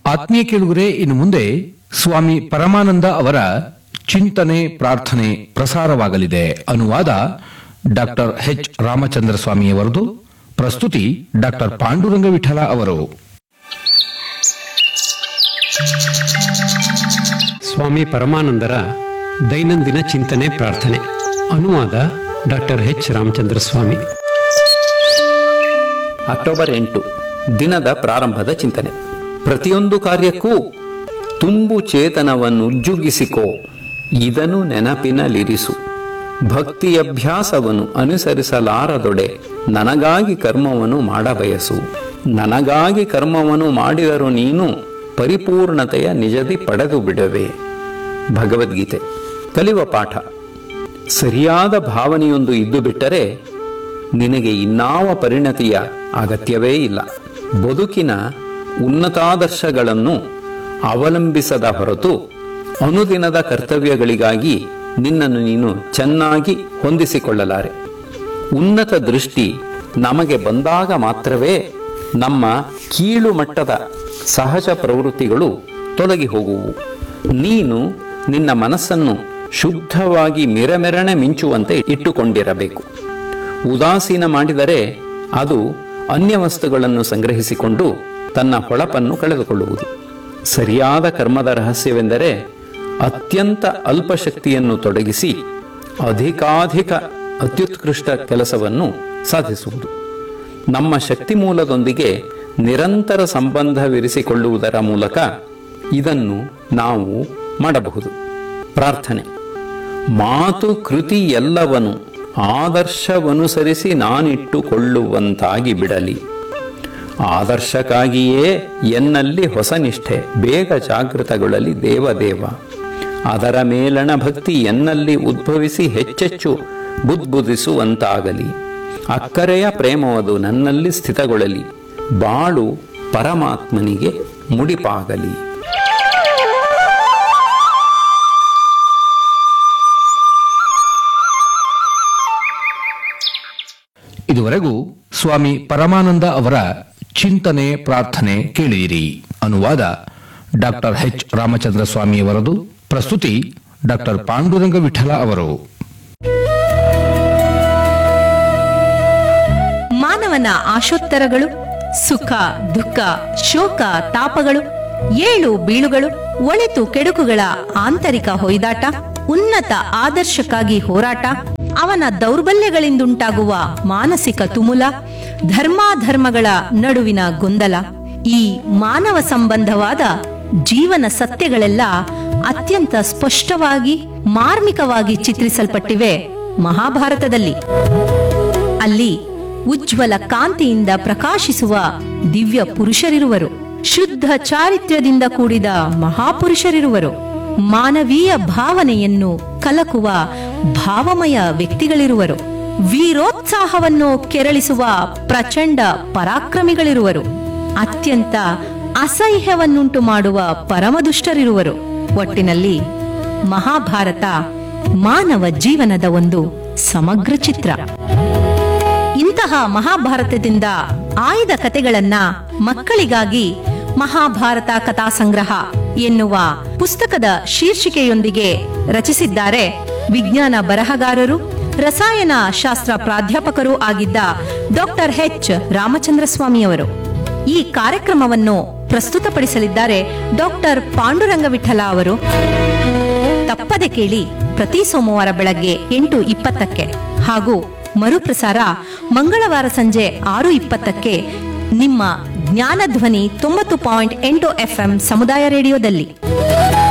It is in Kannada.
ಆತ್ಮೀಯ ಕೇಳುಗರೆ ಇನ್ನು ಮುಂದೆ ಸ್ವಾಮಿ ಪರಮಾನಂದ ಅವರ ಚಿಂತನೆ ಪ್ರಾರ್ಥನೆ ಪ್ರಸಾರವಾಗಲಿದೆ ಅನುವಾದ ಡಾಕ್ಟರ್ ಎಚ್ ರಾಮಚಂದ್ರ ಸ್ವಾಮಿಯವರದು ಪ್ರಸ್ತುತಿ ಡಾಕ್ಟರ್ ಪಾಂಡುರಂಗ ವಿಠಲ ಅವರು ಸ್ವಾಮಿ ಪರಮಾನಂದರ ದೈನಂದಿನ ಚಿಂತನೆ ಪ್ರಾರ್ಥನೆ ಅನುವಾದ doctor H Ramachandra Swamy October ಎಂಟು ದಿನದ ಪ್ರಾರಂಭದ ಚಿಂತನೆ ಪ್ರತಿಯೊಂದು ಕಾರ್ಯಕ್ಕೂ ತುಂಬು ಚೇತನವನ್ನು ಉಜ್ಜುಗಿಸಿಕೋ ಇದನ್ನು ನೆನಪಿನಲ್ಲಿರಿಸು ಭಕ್ತಿ ಅಭ್ಯಾಸವನ್ನು ಅನುಸರಿಸಲಾರದೊಡೆ ನನಗಾಗಿ ಕರ್ಮವನ್ನು ಮಾಡಬಯಸು ನನಗಾಗಿ ಕರ್ಮವನ್ನು ಮಾಡಿದರೂ ನೀನು ಪರಿಪೂರ್ಣತೆಯ ನಿಜದಿ ಪಡೆದು ಬಿಡುವೆ ಭಗವದ್ಗೀತೆ ಕಲಿಯುವ ಪಾಠ ಸರಿಯಾದ ಭಾವನೆಯೊಂದು ಇದ್ದು ಬಿಟ್ಟರೆ ನಿನಗೆ ಇನ್ನಾವ ಪರಿಣತಿಯ ಅಗತ್ಯವೇ ಇಲ್ಲ ಬದುಕಿನ ಉನ್ನತಾದರ್ಶಗಳನ್ನು ಅವಲಂಬಿಸದ ಹೊರತು ಅನುದಿನದ ಕರ್ತವ್ಯಗಳಿಗಾಗಿ ನಿನ್ನನ್ನು ನೀನು ಚೆನ್ನಾಗಿ ಹೊಂದಿಸಿಕೊಳ್ಳಲಾರೆ ಉನ್ನತ ದೃಷ್ಟಿ ನಮಗೆ ಬಂದಾಗ ಮಾತ್ರವೇ ನಮ್ಮ ಕೀಳು ಮಟ್ಟದ ಸಹಜ ಪ್ರವೃತ್ತಿಗಳು ತೊಲಗಿ ಹೋಗುವು ನೀನು ನಿನ್ನ ಮನಸ್ಸನ್ನು ಶುದ್ಧವಾಗಿ ಮಿರಮೆರಣೆ ಮಿಂಚುವಂತೆ ಇಟ್ಟುಕೊಂಡಿರಬೇಕು ಉದಾಸೀನ ಮಾಡಿದರೆ ಅದು ಅನ್ಯ ವಸ್ತುಗಳನ್ನು ಸಂಗ್ರಹಿಸಿಕೊಂಡು ತನ್ನ ಹೊಳಪನ್ನು ಕಳೆದುಕೊಳ್ಳುವುದು ಸರಿಯಾದ ಕರ್ಮದ ರಹಸ್ಯವೆಂದರೆ ಅತ್ಯಂತ ಅಲ್ಪ ಶಕ್ತಿಯನ್ನು ತೊಡಗಿಸಿ ಅಧಿಕಾಧಿಕ ಅತ್ಯುತ್ಕೃಷ್ಟ ಕೆಲಸವನ್ನು ಸಾಧಿಸುವುದು ನಮ್ಮ ಶಕ್ತಿ ಮೂಲದೊಂದಿಗೆ ನಿರಂತರ ಸಂಬಂಧವಿರಿಸಿಕೊಳ್ಳುವುದರ ಮೂಲಕ ಇದನ್ನು ನಾವು ಮಾಡಬಹುದು ಪ್ರಾರ್ಥನೆ ಮಾತು ಕೃತಿ ಎಲ್ಲವನು ಆದರ್ಶವನುಸರಿಸಿ ನಾನಿಟ್ಟುಕೊಳ್ಳುವಂತಾಗಿ ಬಿಡಲಿ ಆದರ್ಶಕ್ಕಾಗಿಯೇ ಎನ್ನಲ್ಲಿ ಹೊಸ ನಿಷ್ಠೆ ಬೇಗ ಜಾಗೃತಗೊಳ್ಳಲಿ ದೇವದೇವ ಅದರ ಮೇಲಣ ಭಕ್ತಿ ಎನ್ನಲ್ಲಿ ಉದ್ಭವಿಸಿ ಹೆಚ್ಚೆಚ್ಚು ಬುದ್ಬುದಿಸುವಂತಾಗಲಿ ಅಕ್ಕರೆಯ ಪ್ರೇಮವದು ನನ್ನಲ್ಲಿ ಸ್ಥಿತಗೊಳ್ಳಲಿ ಬಾಳು ಪರಮಾತ್ಮನಿಗೆ ಮುಡಿಪಾಗಲಿ ಇದುವರೆಗೂ ಸ್ವಾಮಿ ಪರಮಾನಂದ ಅವರ ಚಿಂತನೆ ಪ್ರಾರ್ಥನೆ ಕೇಳಿದಿರಿ ಅನುವಾದ ಡಾಕ್ಟರ್ ಎಚ್ ರಾಮಚಂದ್ರ ಸ್ವಾಮಿಯವರದು ಪ್ರಸ್ತುತಿ ಡಾಕ್ಟರ್ ಪಾಂಡುರಂಗ ವಿಠಲ ಅವರು ಮಾನವನ ಆಶೋತ್ತರಗಳು ಸುಖ ದುಃಖ ಶೋಕ ತಾಪಗಳು ಏಳು ಬೀಳುಗಳು ಒಳಿತು ಕೆಡುಕುಗಳ ಆಂತರಿಕ ಹೊಯ್ದಾಟ ಉನ್ನತ ಆದರ್ಶಕ್ಕಾಗಿ ಹೋರಾಟ ಅವನ ದೌರ್ಬಲ್ಯಗಳಿಂದುಂಟಾಗುವ ಮಾನಸಿಕ ತುಮುಲ ಧರ್ಮಾಧರ್ಮಗಳ ನಡುವಿನ ಗೊಂದಲ ಈ ಮಾನವ ಸಂಬಂಧವಾದ ಜೀವನ ಸತ್ಯಗಳೆಲ್ಲ ಅತ್ಯಂತ ಸ್ಪಷ್ಟವಾಗಿ ಮಾರ್ಮಿಕವಾಗಿ ಚಿತ್ರಿಸಲ್ಪಟ್ಟಿವೆ ಮಹಾಭಾರತದಲ್ಲಿ ಅಲ್ಲಿ ಉಜ್ವಲ ಕಾಂತಿಯಿಂದ ಪ್ರಕಾಶಿಸುವ ದಿವ್ಯ ಪುರುಷರಿರುವರು ಶುದ್ಧ ಚಾರಿತ್ರ್ಯದಿಂದ ಕೂಡಿದ ಮಹಾಪುರುಷರಿರುವರು ಮಾನವೀಯ ಭಾವನೆಯನ್ನು ಕಲಕುವ ಭಾವಮಯ ವ್ಯಕ್ತಿಗಳಿರುವರು ವೀರೋತ್ಸಾಹವನ್ನು ಕೆರಳಿಸುವ ಪ್ರಚಂಡ ಪರಾಕ್ರಮಿಗಳಿರುವರು ಅತ್ಯಂತ ಅಸಹ್ಯವನ್ನುಂಟು ಮಾಡುವ ಪರಮದುಷ್ಟರಿರುವರು ಒಟ್ಟಿನಲ್ಲಿ ಮಹಾಭಾರತ ಮಾನವ ಜೀವನದ ಒಂದು ಸಮಗ್ರ ಚಿತ್ರ ಇಂತಹ ಮಹಾಭಾರತದಿಂದ ಆಯ್ದ ಕತೆಗಳನ್ನ ಮಕ್ಕಳಿಗಾಗಿ ಮಹಾಭಾರತ ಕಥಾ ಸಂಗ್ರಹ ಎನ್ನುವ ಪುಸ್ತಕದ ಶೀರ್ಷಿಕೆಯೊಂದಿಗೆ ರಚಿಸಿದ್ದಾರೆ ವಿಜ್ಞಾನ ಬರಹಗಾರರು ರಸಾಯನ ಶಾಸ್ತ್ರ ಪ್ರಾಧ್ಯಾಪಕರೂ ಆಗಿದ್ದ ಡಾಕ್ಟರ್ ಎಚ್ ರಾಮಚಂದ್ರ ಸ್ವಾಮಿಯವರು ಈ ಕಾರ್ಯಕ್ರಮವನ್ನು ಪ್ರಸ್ತುತಪಡಿಸಲಿದ್ದಾರೆ ಡಾಕ್ಟರ್ ಪಾಂಡುರಂಗ ವಿಠಲ ಅವರು ತಪ್ಪದೆ ಕೇಳಿ ಪ್ರತಿ ಸೋಮವಾರ ಬೆಳಗ್ಗೆ ಎಂಟು ಇಪ್ಪತ್ತಕ್ಕೆ ಹಾಗೂ ಮರುಪ್ರಸಾರ ಮಂಗಳವಾರ ಸಂಜೆ ಆರು ಇಪ್ಪತ್ತಕ್ಕೆ ನಿಮ್ಮ ಜ್ಞಾನಧ್ವನಿ ತೊಂಬತ್ತು ಪಾಯಿಂಟ್ ಎಂಟು ಎಫ್ಎಂ ಸಮುದಾಯ ರೇಡಿಯೋದಲ್ಲಿ